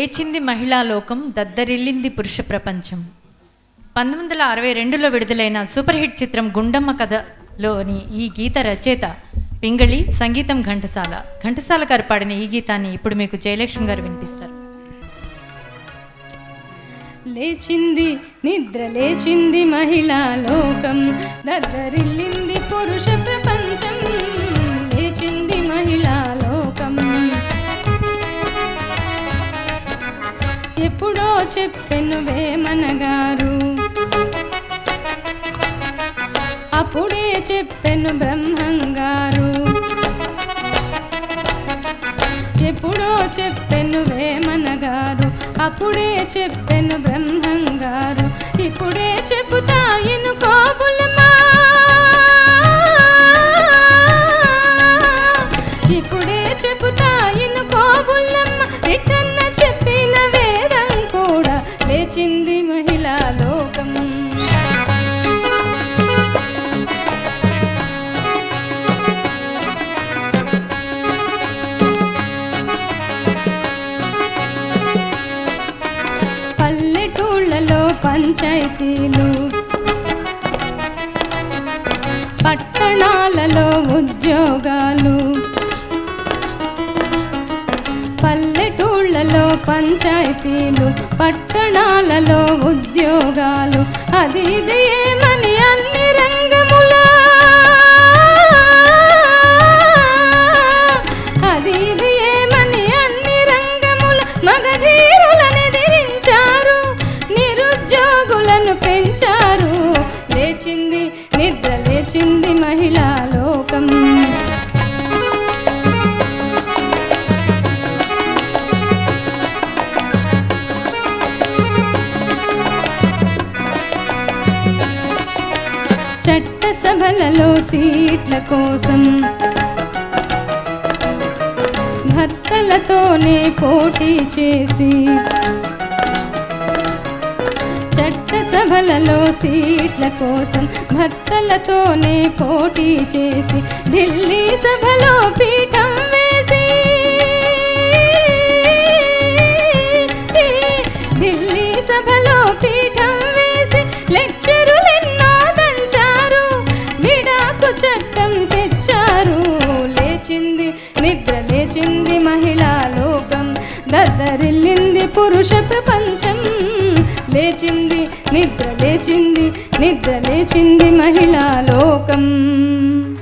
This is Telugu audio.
లేచింది మహిళా లోకం దద్దరిల్లింది పురుష ప్రపంచం పంతొమ్మిది వందల అరవై రెండులో విడుదలైన సూపర్ హిట్ చిత్రం గుండమ్మ కథలోని ఈ గీత రచయిత పింగళి సంగీతం ఘంటసాల ఘంటసాల గారు పాడిన ఈ గీతాన్ని ఇప్పుడు మీకు జయలక్ష్మి గారు వినిపిస్తారు లేచింది నిద్ర లేచింది మహిళా లోకం దద్దరిల్లింది పురుష ప్రపంచం లేచింది మహిళా లోకం ఎప్పుడో చెప్పెను వేమనగారు అప్పుడే చెప్పెను బ్రహ్మంగారు ఎప్పుడో చెప్పెను వేమనగారు అప్పుడే చెప్పెను బ్రహ్మంగారు ఇప్పుడే చెబుతా ఎనుకోబులమా ఇప్పుడే చెబుతా ఎనుకోబులమ్మ రిటన్న చెప్పిన వేదం కూడా లేచింది మహిళా లోకం పల్లెటూళ్ళలో పంచాయతీలు పట్టణాలలో ఉద్యోగాలు పల్లెటూళ్ళలో పంచాయతీలు పట్టణాలలో ఉద్యోగాలు అది ఇది ఏమని అన్ని రంగములా అది ఇది ఏమని అన్ని రంగముల మగధీరులనెదిరించారు నిరుద్యోగులను పెంచారు లేచింది నిద్ర లేచింది మహిళా లోకం చట్టసభలలో సీట్ల కోసం భర్తలతోనే పోటీ చేసి చట్టసభలలో సీట్ల కోసం భర్తలతోనే పోటీ చేసి ఢిల్లీ సభలో పీఠం వేసి ఢిల్లీ సభలో పీఠం వేసి లెక్చరులెన్నో దంచారు విడాకు చట్టం తెచ్చారు లేచింది నిద్ర లేచింది మహిళా లోకం దద్దరిల్లింది పురుష ప్రపంచం లేచింది నిద్ర లేచింది నిద్ర లేచింది మహిళా లోకం